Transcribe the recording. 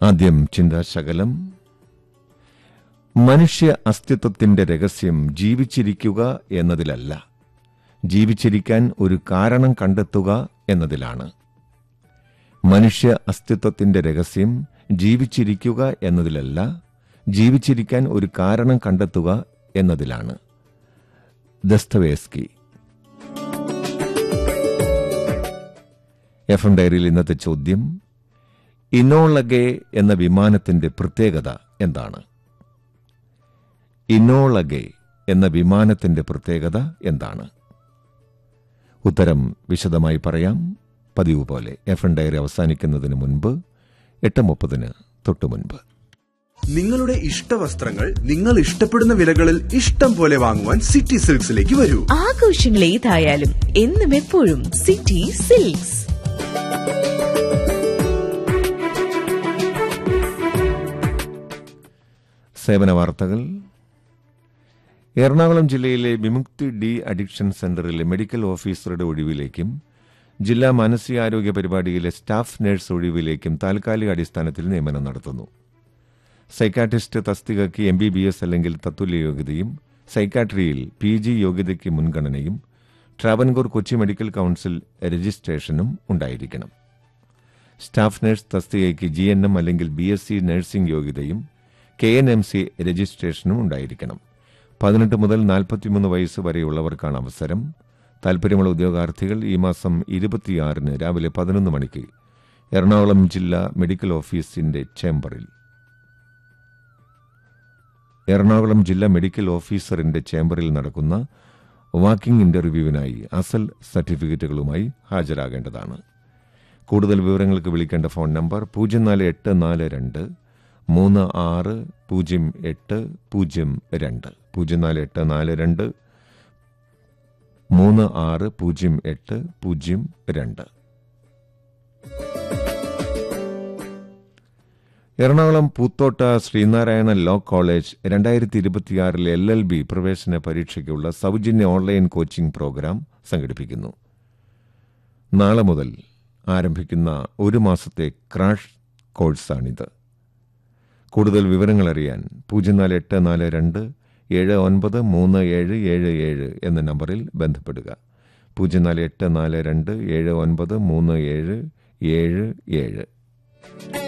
ആദ്യം ചിന്താശകലം മനുഷ്യ അസ്തിത്വത്തിന്റെ രഹസ്യം ജീവിച്ചിരിക്കുക എന്നതിലല്ല ജീവിച്ചിരിക്കാൻ ഒരു കാരണം കണ്ടെത്തുക എന്നതിലാണ് മനുഷ്യ അസ്തിത്വത്തിന്റെ രഹസ്യം ജീവിച്ചിരിക്കുക എന്നതിലല്ല ജീവിച്ചിരിക്കാൻ ഒരു കാരണം കണ്ടെത്തുക എന്നതിലാണ് ദസ്തവേസ്കി എഫ് എം ഡയറിയിൽ ഇന്നത്തെ ചോദ്യം ഇനോളഗെ എന്ന വിമാനത്തിന്റെ പ്രത്യേകത എന്താണ് ഇനോളഗെ എന്ന വിമാനത്തിന്റെ പ്രത്യേകത എന്താണ് ഉത്തരം വിശദമായി പറയാം പതിവ് പോലെ എഫ് എൻ ഡയറി അവസാനിക്കുന്നതിന് മുൻപ് എട്ട് മുപ്പതിന് തൊട്ടു മുൻപ് നിങ്ങളുടെ ഇഷ്ടവസ്ത്രങ്ങൾ നിങ്ങൾ ഇഷ്ടപ്പെടുന്ന വിലകളിൽ ഇഷ്ടം പോലെ വാങ്ങുവാൻ സിറ്റി സിൽക്സിലേക്ക് വരൂ ആഘോഷങ്ങൾ ഏതായാലും എന്നും എപ്പോഴും സിറ്റി സിൽക്സ് സേവന വാർത്തകൾ എറണാകുളം ജില്ലയിലെ വിമുക്തി ഡി അഡിക്ഷൻ സെന്ററിലെ മെഡിക്കൽ ഓഫീസറുടെ ഒഴിവിലേക്കും ജില്ലാ മാനസികാരോഗ്യ പരിപാടിയിലെ സ്റ്റാഫ് നഴ്സ് ഒഴിവിലേക്കും താൽക്കാലിക അടിസ്ഥാനത്തിൽ നിയമനം നടത്തുന്നു സൈക്കാട്രിസ്റ്റ് തസ്തികയ്ക്ക് എം ബി ബി എസ് അല്ലെങ്കിൽ തത്തുല്യ യോഗ്യതയും സൈക്കാട്രിയിൽ പി ജി യോഗ്യതയ്ക്ക് മുൻഗണനയും ട്രാവൻകൂർ കൊച്ചി മെഡിക്കൽ കൌൺസിൽ രജിസ്ട്രേഷനും ഉണ്ടായിരിക്കണം സ്റ്റാഫ് നഴ്സ് തസ്തികയ്ക്ക് ജി എൻ എം അല്ലെങ്കിൽ ബി എസ് സി നഴ്സിംഗ് യോഗ്യതയും കെ എൻ എം സി രജിസ്ട്രേഷനും ഉണ്ടായിരിക്കണം പതിനെട്ട് മുതൽ നാൽപ്പത്തിമൂന്ന് വയസ്സ് വരെയുള്ളവർക്കാണ് അവസരം താൽപര്യമുള്ള ഉദ്യോഗാർത്ഥികൾ ഈ മാസം ഇരുപത്തിയാറിന് രാവിലെ പതിനൊന്ന് മണിക്ക് എറണാകുളം ജില്ലാ മെഡിക്കൽ ഓഫീസിന്റെ ചേംബറിൽ എറണാകുളം ജില്ലാ മെഡിക്കൽ ഓഫീസറിന്റെ ചേംബറിൽ നടക്കുന്ന വാക്കിംഗ് ഇന്റർവ്യൂവിനായി അസൽ സർട്ടിഫിക്കറ്റുകളുമായി ഹാജരാകേണ്ടതാണ് കൂടുതൽ വിവരങ്ങൾക്ക് വിളിക്കേണ്ട ഫോൺ നമ്പർ പൂജ്യം നാല് എട്ട് നാല് രണ്ട് മൂന്ന് ആറ് പൂജ്യം എട്ട് പൂജ്യം രണ്ട് പൂജ്യം നാല് എട്ട് നാല് രണ്ട് മൂന്ന് ആറ് പൂജ്യം എട്ട് പൂജ്യം രണ്ട് എറണാകുളം പൂത്തോട്ട ശ്രീനാരായണ ലോ കോളേജ് രണ്ടായിരത്തി ഇരുപത്തിയാറിലെ എൽ എൽ ബി പ്രവേശന പരീക്ഷയ്ക്കുള്ള സൗജന്യ ഓൺലൈൻ കോച്ചിംഗ് പ്രോഗ്രാം സംഘടിപ്പിക്കുന്നു നാളെ മുതൽ ആരംഭിക്കുന്ന ഒരു മാസത്തെ ക്രാഷ് കോഴ്സാണിത് കൂടുതൽ വിവരങ്ങൾ അറിയാൻ പൂജ്യം നാല് എട്ട് നാല് രണ്ട് ഏഴ് ഒൻപത് മൂന്ന് ഏഴ് ഏഴ് ഏഴ് എന്ന നമ്പറിൽ ബന്ധപ്പെടുക പൂജ്യം നാല് എട്ട് നാല് രണ്ട് ഏഴ് ഒൻപത് മൂന്ന് ഏഴ് ഏഴ് ഏഴ്